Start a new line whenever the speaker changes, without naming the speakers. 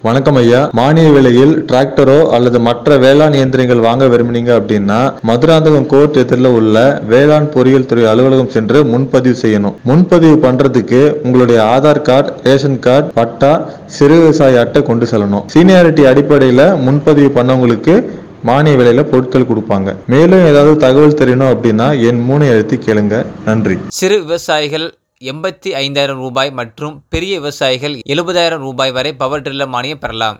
வணக்கம் ஐயா மானிய விலையில் டிராக்டரோ அல்லது மற்ற வேளாண் இயந்திரங்கள் வாங்க விரும்புனீங்க அப்படின்னா மதுராந்தகம் கோர்ட் எதிரில் உள்ள வேளாண் பொறியியல் துறை அலுவலகம் சென்று முன்பதிவு செய்யணும் முன்பதிவு பண்றதுக்கு உங்களுடைய ஆதார் கார்டு ரேஷன் கார்டு பட்டா சிறு விவசாய அட்டை கொண்டு செல்லணும் சீனியாரிட்டி அடிப்படையில் முன்பதிவு பண்ணவங்களுக்கு மானிய விலையில பொருட்கள் கொடுப்பாங்க மேலும் ஏதாவது தகவல் தெரியணும் அப்படின்னா என் மூணை எழுத்து கேளுங்க நன்றி
சிறு விவசாயிகள் எண்பத்தி ஐந்தாயிரம் ரூபாய் மற்றும் பெரிய விவசாயிகள் எழுபதாயிரம் ரூபாய் வரை பவர் டில்லர் மானியம் பெறலாம்